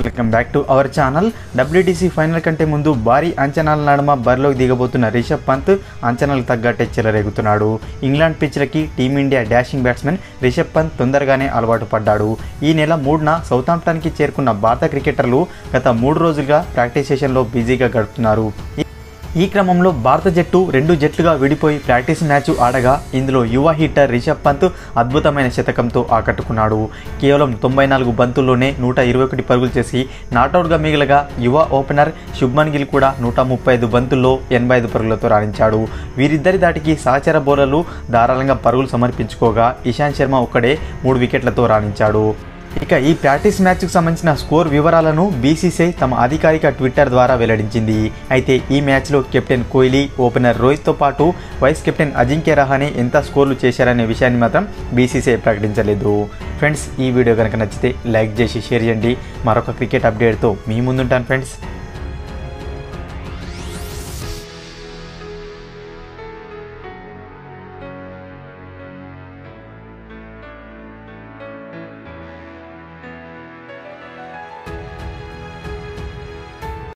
welcome back to our channel WTC final కంటే ముందు భారీ అంచనాల నడుమ బరిలోకి దిగబోతున్న రిషబ్ పంత్ అంచనాలకు తగ్గట్టే చెలరేగుతున్నాడు ఇంగ్లాండ్ పిచ్లకి team India dashing batsmen Rishabh Pant తొందరగానే అలవాటు పడ్డాడు ఈ నెల మూడున సౌతాంప్టన్కి చేరుకున్న భారత క్రికెటర్లు గత మూడు రోజులుగా ప్రాక్టీస్ సెషన్లో బిజీగా గడుపుతున్నారు ఈ క్రమంలో భారత జట్టు రెండు జట్లుగా విడిపోయి ప్రాక్టీస్ మ్యాచ్ ఆడగా ఇందులో యువ హిట్టర్ రిషబ్ పంత్ అద్భుతమైన శతకంతో ఆకట్టుకున్నాడు కేవలం తొంభై నాలుగు బంతుల్లోనే నూట ఇరవై ఒకటి పరుగులు చేసి నాటౌట్గా మిగిలగా యువ ఓపెనర్ శుభ్మన్ గిల్ కూడా నూట ముప్పై ఐదు బంతుల్లో ఎనభై ఐదు పరుగులతో రాణించాడు వీరిద్దరి దాటికి సహచర బౌలర్లు ధారాళంగా పరుగులు సమర్పించుకోగా ఇషాంత్ శర్మ ఒక్కడే మూడు వికెట్లతో రాణించాడు ఇక ఈ ప్రాక్టీస్ మ్యాచ్కు సంబంధించిన స్కోర్ వివరాలను బీసీసీఐ తమ అధికారిక ట్విట్టర్ ద్వారా వెల్లడించింది అయితే ఈ మ్యాచ్లో కెప్టెన్ కోహ్లీ ఓపెనర్ రోహిత్తో పాటు వైస్ కెప్టెన్ అజింక్య రహానే ఎంత స్కోర్లు చేశారనే విషయాన్ని మాత్రం బీసీసీఐ ప్రకటించలేదు ఫ్రెండ్స్ ఈ వీడియో కనుక నచ్చితే లైక్ చేసి షేర్ చేయండి మరొక క్రికెట్ అప్డేట్తో మీ ముందుంటాను ఫ్రెండ్స్